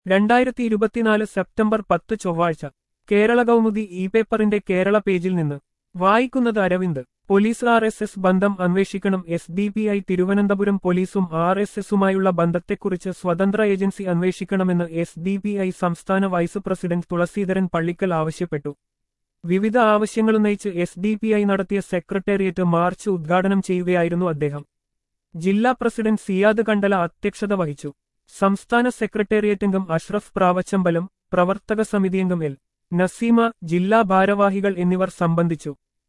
രണ്ടായിരത്തി ഇരുപത്തിനാല് സെപ്റ്റംബർ പത്ത് ചൊവ്വാഴ്ച കേരള കൗമുദി ഇ പേപ്പറിന്റെ കേരള പേജിൽ നിന്ന് വായിക്കുന്നത് Aravind police R S S ബന്ധം അന്വേഷിക്കണം S D P I Thiruvananthapuram പോലീസും ആർ എസ് എസുമായുള്ള ബന്ധത്തെക്കുറിച്ച് സ്വതന്ത്ര ഏജൻസി അന്വേഷിക്കണമെന്ന് എസ് ഡി പി ഐ സംസ്ഥാന വൈസ് പ്രസിഡന്റ് തുളസീധരൻ പള്ളിക്കൽ ആവശ്യപ്പെട്ടു വിവിധ ആവശ്യങ്ങളുന്നയിച്ച് എസ് ഡി പി ഐ നടത്തിയ സെക്രട്ടേറിയറ്റ് മാർച്ച് ഉദ്ഘാടനം ചെയ്യുകയായിരുന്നു അദ്ദേഹം ജില്ലാ പ്രസിഡന്റ് സിയാദ് കണ്ടല അധ്യക്ഷത വഹിച്ചു സംസ്ഥാന സെക്രട്ടേറിയറ്റ് അംഗം അഷ്റഫ് പ്രാവച്ചമ്പലം പ്രവർത്തക സമിതിയംഗം എൽ നസീമ ജില്ലാ ഭാരവാഹികൾ എന്നിവർ സംബന്ധിച്ചു